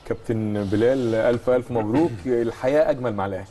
كابتن بلال الف الف مبروك الحياه اجمل مع الاهلي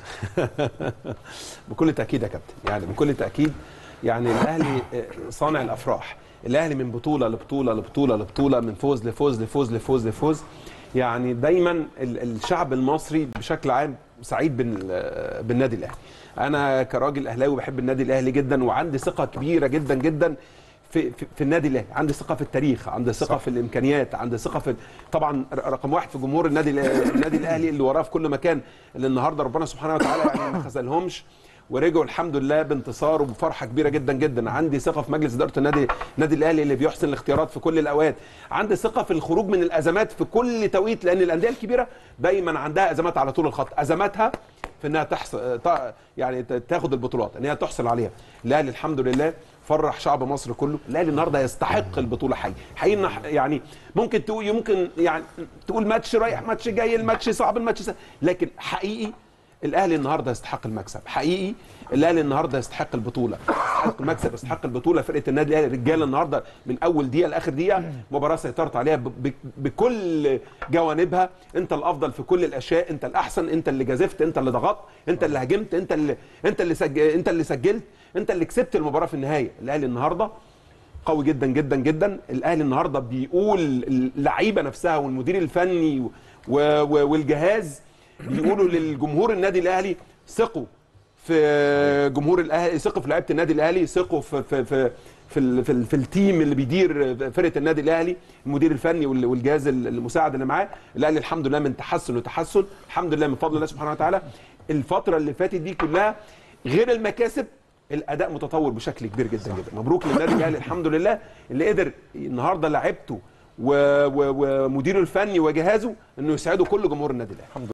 بكل تاكيد يا كابتن يعني بكل تاكيد يعني الاهلي صانع الافراح الاهلي من بطوله لبطوله لبطوله لبطوله من فوز لفوز لفوز لفوز لفوز يعني دايما ال- الشعب المصري بشكل عام سعيد بال- بالنادي الاهلي انا كراجل اهلاوي بحب النادي الاهلي جدا وعندي ثقه كبيره جدا جدا في, في, في النادي الاهلي عندي ثقه في التاريخ عندي ثقه في الامكانيات عندي ثقه في طبعا ر- رقم واحد في جمهور النادي الأ- النادي الاهلي اللي وراه في كل مكان اللي النهارده ربنا سبحانه وتعالى يعني ما خذلهمش ورجعوا الحمد لله بانتصار وبفرحه كبيره جدا جدا عندي ثقه في مجلس اداره النادي النادي الاهلي اللي بيحسن الاختيارات في كل الاوقات عندي ثقه في الخروج من الازمات في كل توقيت لان الانديه الكبيره دايما عندها ازمات على طول الخط ازماتها في انها تحصل يعني ت- تاخد البطولات ان هي تحصل عليها الاهلي الحمد لله فرح شعب مصر كله الاهلي النهارده يستحق البطوله حقيقي حقيقي إن- يعني ممكن تقول ممكن يعني تقول ماتش رايح ماتش جاي الماتش صعب الماتش سهل لكن حقيقي الاهلي النهارده يستحق المكسب حقيقي الاهلي النهارده يستحق البطوله يستحق المكسب يستحق البطوله فرقه النادي الاهلي الرجاله النهارده من اول دقيقه لاخر دقيقه مباراه سيطرت عليها ب- ب- بكل جوانبها انت الافضل في كل الاشياء انت الاحسن انت اللي جازفت انت اللي ضغطت انت اللي هاجمت انت اللي انت اللي سج... انت اللي سجلت انت اللي كسبت المباراه في النهايه الاهلي النهارده قوي جدا جدا جدا الاهلي النهارده بيقول اللعيبه نفسها والمدير الفني و... و... والجهاز بيقولوا للجمهور النادي الاهلي ثقوا في جمهور الاهلي ثقوا في لعيبه النادي الاهلي ثقوا في في في في, ال... في, ال... في التيم اللي بيدير فرقه النادي الاهلي المدير الفني وال- والجهاز المساعد اللي معاه الاهلي الحمد لله من تحسن وتحسن الحمد لله من فضل الله سبحانه وتعالى الفتره اللي فاتت دي كلها غير المكاسب الاداء متطور بشكل كبير جدا جدا مبروك للنادي الاهلي الحمد لله اللي قدر النهارده لعيبته و- و- ومديره الفني وجهازه انه يساعدوا كل جمهور النادي الاهلي